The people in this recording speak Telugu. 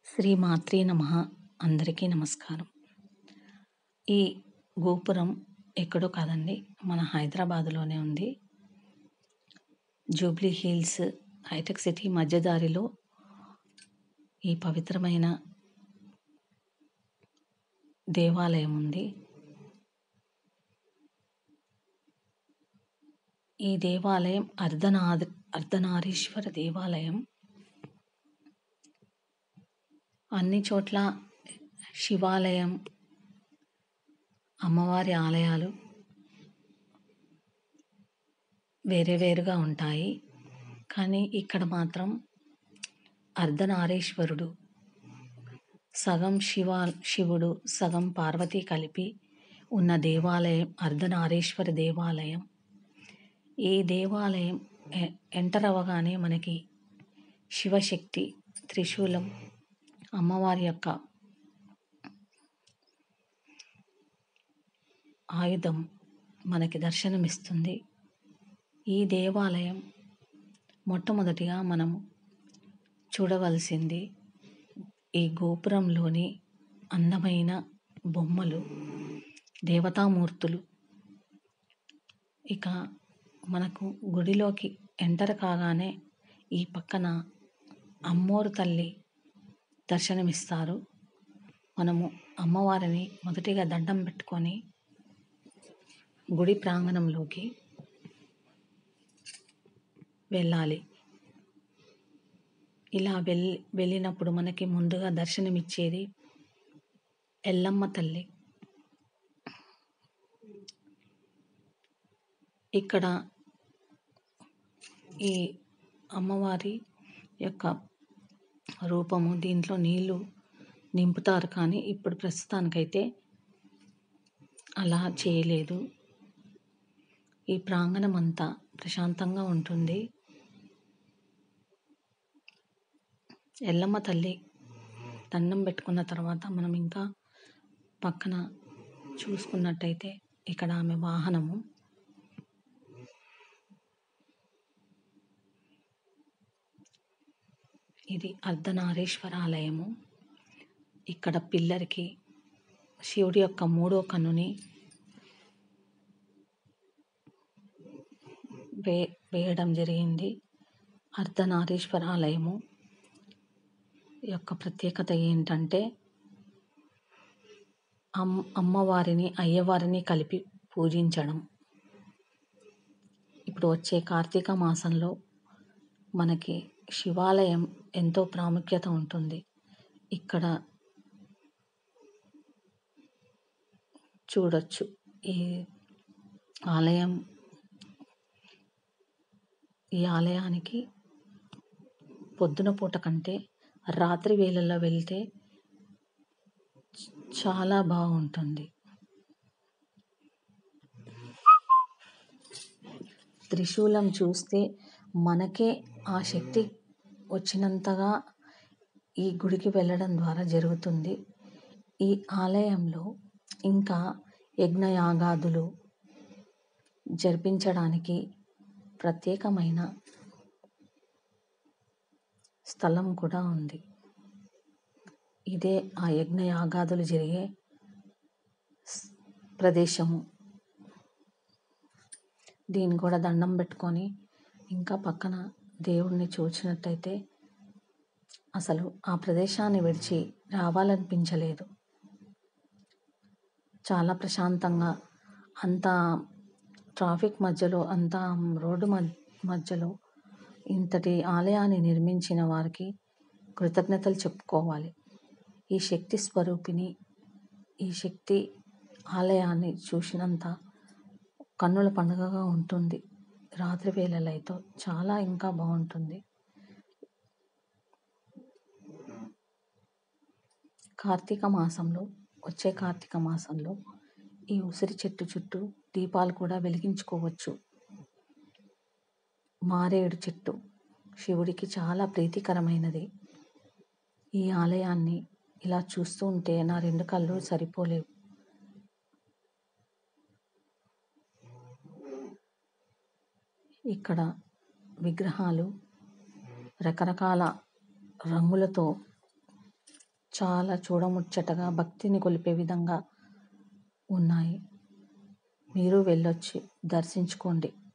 శ్రీ మాత్రే నమ అందరికీ నమస్కారం ఈ గోపురం ఎక్కడో కాదండి మన హైదరాబాదులోనే ఉంది జూబ్లీ హిల్స్ హైటెక్ సిటీ మధ్యదారిలో ఈ పవిత్రమైన దేవాలయం ఉంది ఈ దేవాలయం అర్ధనాద అర్ధనారీశ్వర దేవాలయం అన్ని చోట్ల శివాలయం అమ్మవారి ఆలయాలు వేరే వేరుగా ఉంటాయి కానీ ఇక్కడ మాత్రం అర్ధనారీశ్వరుడు సగం శివ శివుడు సగం పార్వతి కలిపి ఉన్న దేవాలయం అర్ధనారీశ్వర దేవాలయం ఈ దేవాలయం ఎ- ఎంటర్ అవ్వగానే మనకి శివశక్తి త్రిశూలం అమ్మవారి యొక్క ఆయుధం మనకి దర్శనమిస్తుంది ఈ దేవాలయం మొట్టమొదటిగా మనము చూడవలసింది ఈ గోపురంలోని అందమైన బొమ్మలు దేవతామూర్తులు ఇక మనకు గుడిలోకి ఎంటర్ కాగానే ఈ పక్కన అమ్మోరు తల్లి దర్శనమిస్తారు మనము అమ్మవారిని మొదటిగా దండం పెట్టుకొని గుడి ప్రాంగణంలోకి వెళ్ళాలి ఇలా వెళ్ళి వెళ్ళినప్పుడు మనకి ముందుగా దర్శనమిచ్చేది ఎల్లమ్మ తల్లి ఇక్కడ ఈ అమ్మవారి యొక్క రూపము దీంట్లో నీళ్లు నింపుతారు కానీ ఇప్పుడు ప్రస్తుతానికైతే అలా చేయలేదు ఈ ప్రాంగణం అంతా ప్రశాంతంగా ఉంటుంది ఎల్లమ్మ తల్లి దండం పెట్టుకున్న తర్వాత మనం ఇంకా పక్కన చూసుకున్నట్టయితే ఇక్కడ ఆమె వాహనము ఇది అర్ధనారీశ్వర ఆలయము ఇక్కడ పిల్లర్కి శివుడి యొక్క మూడో కన్నుని వే వేయడం జరిగింది అర్ధనారీశ్వర ఆలయము యొక్క ప్రత్యేకత ఏంటంటే అమ్ అమ్మవారిని అయ్యవారిని కలిపి పూజించడం ఇప్పుడు వచ్చే కార్తీక మాసంలో మనకి శివాలయం ఎంతో ప్రాముఖ్యత ఉంటుంది ఇక్కడ చూడొచ్చు ఈ ఆలయం ఈ ఆలయానికి పొద్దున పూట కంటే రాత్రి వేళల్లో వెళ్తే చాలా బాగుంటుంది త్రిశూలం చూస్తే మనకే ఆ శక్తి వచ్చినంతగా ఈ గుడికి వెళ్ళడం ద్వారా జరుగుతుంది ఈ ఆలయంలో ఇంకా యజ్ఞయాగాదులు జరిపించడానికి ప్రత్యేకమైన స్థలం కూడా ఉంది ఇదే ఆ యజ్ఞయాగాదులు జరిగే స్- ప్రదేశము దీన్ని కూడా దండం పెట్టుకొని ఇంకా పక్కన దేవుణ్ణి చూచినట్టయితే అసలు ఆ ప్రదేశాన్ని విడిచి రావాలనిపించలేదు చాలా ప్రశాంతంగా అంత ట్రాఫిక్ మధ్యలో అంత రోడ్డు మధ్య మధ్యలో ఇంతటి ఆలయాన్ని నిర్మించిన వారికి కృతజ్ఞతలు చెప్పుకోవాలి ఈ శక్తి స్వరూపిణి ఈ శక్తి ఆలయాన్ని చూసినంత కన్నుల పండుగగా ఉంటుంది రాత్రి వేళలైతే చాలా ఇంకా బాగుంటుంది కార్తీక మాసంలో వచ్చే కార్తీక మాసంలో ఈ ఉసిరి చెట్టు చుట్టూ దీపాలు కూడా వెలిగించుకోవచ్చు మారేడు చెట్టు శివుడికి చాలా ప్రీతికరమైనది ఈ ఆలయాన్ని ఇలా చూస్తూ ఉంటే నా రెండు కళ్ళు సరిపోలేవు ఇక్కడ విగ్రహాలు రకరకాల రంగులతో చాలా చూడముచ్చటగా భక్తిని కొలిపే విధంగా ఉన్నాయి మీరు వెళ్ళొచ్చి దర్శించుకోండి